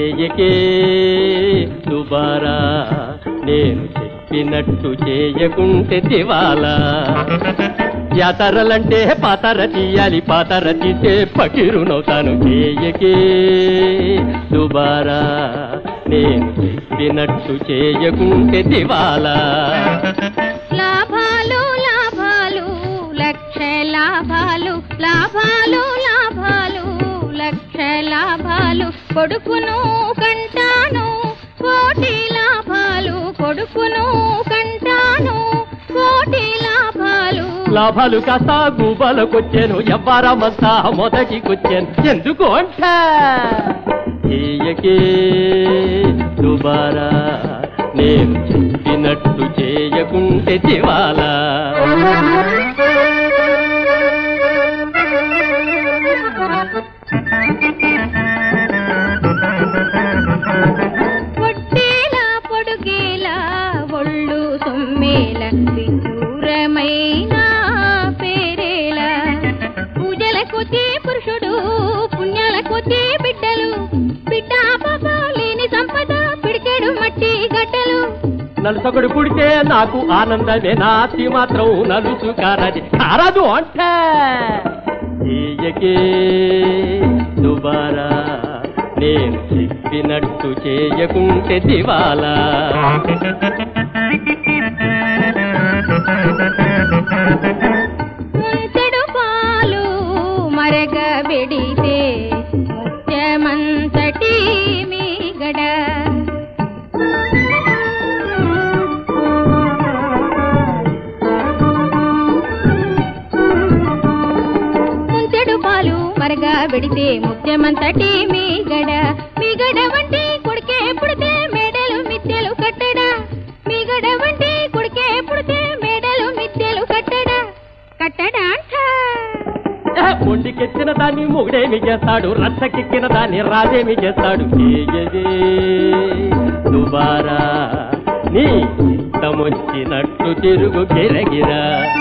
చేయకే దుబారా నేను చెప్పినట్టు చేయకుంటే దివాలా జాతరలంటే పాతర తీయాలి పాతర తీసే పకిరునవుతాను చేయకే దుబారా నేను చెప్పినట్టు చేయకుంటే దివాలా లాభాలు లాభాలు లక్ష లాభాలు లాభాలు లాభాలు లక్ష లాభాలు కొడుకును కంటాను కోటి లాభాలు కొడుకును కంటాను కోటి లాభాలు లాభాలు కాస్త గుబలకొచ్చాను ఎవ్వరమంతా మొదటికొచ్చాను ఎందుకు అంట చేయకే దుబారా నేను చెప్పినట్టు చేయకుంటే దివాలా పొట్టేలా పొడుగేలా ఒళ్ళు సొమ్మేల విదూరమైన పేరేలా పూజల కొద్ది పురుషుడు పుణ్యాల కొద్ది బిడ్డలు బిడ్డ పాప లేని సంపద పిడికెడు మట్టి గడ్డలు నలుసొకడు పుడితే నాకు ఆనందమే నాతి మాత్రం నలుసు కారది కారదు అంట చేయకే దుబారా నేను చెప్పినట్టు చేయకుంటే దివాలా ముంచెడు పాలు మరగ బెడితే ముత్యమంతటి మీగడ ముంచెడు పాలు మరగ బెడితే ముత్యమంతటి మీగడ మీగడ వంటి కొడుకే పుడితే మేడలు మిద్దెలు కట్టడా మీగడ వంటి కొడుకే పుడితే మేడలు మిద్దెలు కట్టడా కట్టడా అంటా మొండికెత్తిన దాన్ని మొగుడేమి చేస్తాడు రచ్చకెక్కిన దాన్ని రాజేమి చేస్తాడు చేయదే దుబారా నీ ఇష్టమొచ్చినట్టు తిరుగు గిరగిరా